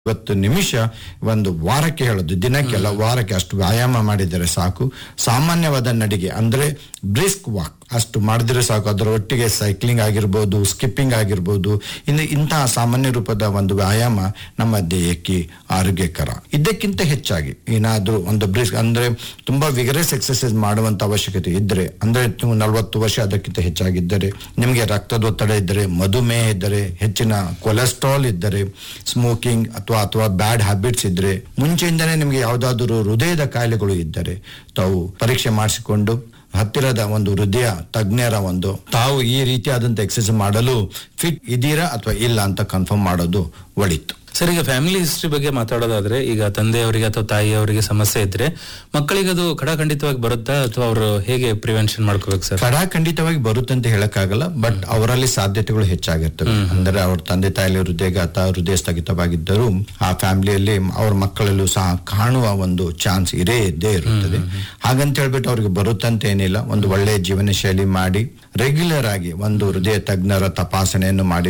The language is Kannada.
ಇವತ್ತು ನಿಮಿಷ ಒಂದು ವಾರಕ್ಕೆ ಹೇಳೋದು ದಿನಕ್ಕೆಲ್ಲ ವಾರಕ್ಕೆ ಅಷ್ಟು ವ್ಯಾಯಾಮ ಮಾಡಿದರೆ ಸಾಕು ಸಾಮಾನ್ಯವಾದ ನಡಿಗೆ ಅಂದ್ರೆ ಬ್ರಿಸ್ಕ್ ವಾಕ್ ಅಷ್ಟು ಮಾಡಿದ್ರೆ ಸಾಕು ಅದರ ಒಟ್ಟಿಗೆ ಸೈಕ್ಲಿಂಗ್ ಆಗಿರ್ಬೋದು ಸ್ಕಿಪ್ಪಿಂಗ್ ಆಗಿರ್ಬೋದು ಇನ್ನು ಇಂತಹ ಸಾಮಾನ್ಯ ರೂಪದ ಒಂದು ವ್ಯಾಯಾಮ ನಮ್ಮ ದೇಹಕ್ಕೆ ಆರೋಗ್ಯಕರ ಇದಕ್ಕಿಂತ ಹೆಚ್ಚಾಗಿ ಏನಾದ್ರೂ ಒಂದು ಬ್ರಿಸ್ಕ್ ಅಂದ್ರೆ ತುಂಬಾ ವಿಗರಸ್ ಎಕ್ಸರ್ಸೈಸ್ ಮಾಡುವಂತ ಅವಶ್ಯಕತೆ ಇದ್ರೆ ಅಂದ್ರೆ ನೀವು ನಲವತ್ತು ವರ್ಷ ಅದಕ್ಕಿಂತ ಹೆಚ್ಚಾಗಿದ್ದರೆ ನಿಮಗೆ ರಕ್ತದೊತ್ತಡ ಇದ್ದರೆ ಮಧುಮೇಹ ಇದ್ದರೆ ಹೆಚ್ಚಿನ ಕೊಲೆಸ್ಟ್ರಾಲ್ ಇದ್ದರೆ ಸ್ಮೋಕಿಂಗ್ ಅಥವಾ ಅಥವಾ ಬ್ಯಾಡ್ ಹ್ಯಾಬಿಟ್ಸ್ ಇದ್ರೆ ಮುಂಚೆಯಿಂದನೇ ನಿಮಗೆ ಯಾವುದಾದರೂ ಹೃದಯದ ಕಾಯಿಲೆಗಳು ಇದ್ದರೆ ತಾವು ಪರೀಕ್ಷೆ ಮಾಡಿಸಿಕೊಂಡು ಹತ್ತಿರದ ಒಂದು ಹೃದಯ ತಜ್ಞರ ಒಂದು ತಾವು ಈ ರೀತಿಯಾದಂತ ಎಕ್ಸರ್ಸೈಸ್ ಮಾಡಲು ಫಿಟ್ ಇದೀರಾ ಅಥವಾ ಇಲ್ಲ ಅಂತ ಕನ್ಫರ್ಮ್ ಮಾಡೋದು ಒಳಿತು ಸರ್ ಈಗ ಫ್ಯಾಮಿಲಿ ಹಿಸ್ಟ್ರಿ ಬಗ್ಗೆ ಮಾತಾಡೋದಾದ್ರೆ ಈಗ ತಂದೆಯವರಿಗೆ ಅಥವಾ ತಾಯಿಯವರಿಗೆ ಸಮಸ್ಯೆ ಇದ್ರೆ ಮಕ್ಕಳಿಗೆ ಅದು ಖಡಾಖಂಡಿತವಾಗಿ ಬರುತ್ತಾ ಅಥವಾ ಅವರು ಹೇಗೆ ಪ್ರಿವೆನ್ಷನ್ ಮಾಡ್ಕೋಬೇಕು ಸರ್ ಕಡ ಖಂಡಿತವಾಗಿ ಬರುತ್ತೆ ಅಂತ ಹೇಳಕ್ಕಾಗಲ್ಲ ಬಟ್ ಅವರಲ್ಲಿ ಸಾಧ್ಯತೆಗಳು ಹೆಚ್ಚಾಗಿರ್ತವೆ ಅಂದ್ರೆ ಅವ್ರ ತಂದೆ ತಾಯಿಲಿ ಹೃದಯಘಾತ ಹೃದಯ ಸ್ಥಗಿತವಾಗಿದ್ದರೂ ಆ ಫ್ಯಾಮಿಲಿಯಲ್ಲಿ ಅವ್ರ ಮಕ್ಕಳಲ್ಲೂ ಸಹ ಕಾಣುವ ಒಂದು ಚಾನ್ಸ್ ಇರೇ ಇದ್ದೇ ಇರುತ್ತದೆ ಹಾಗಂತ ಹೇಳ್ಬಿಟ್ಟು ಅವ್ರಿಗೆ ಬರುತ್ತಂತ ಏನಿಲ್ಲ ಒಂದು ಒಳ್ಳೆಯ ಜೀವನ ಶೈಲಿ ಮಾಡಿ ರೆಗ್ಯುಲರ್ ಆಗಿ ಒಂದು ಹೃದಯ ತಜ್ಞರ ತಪಾಸಣೆಯನ್ನು ಮಾಡಿ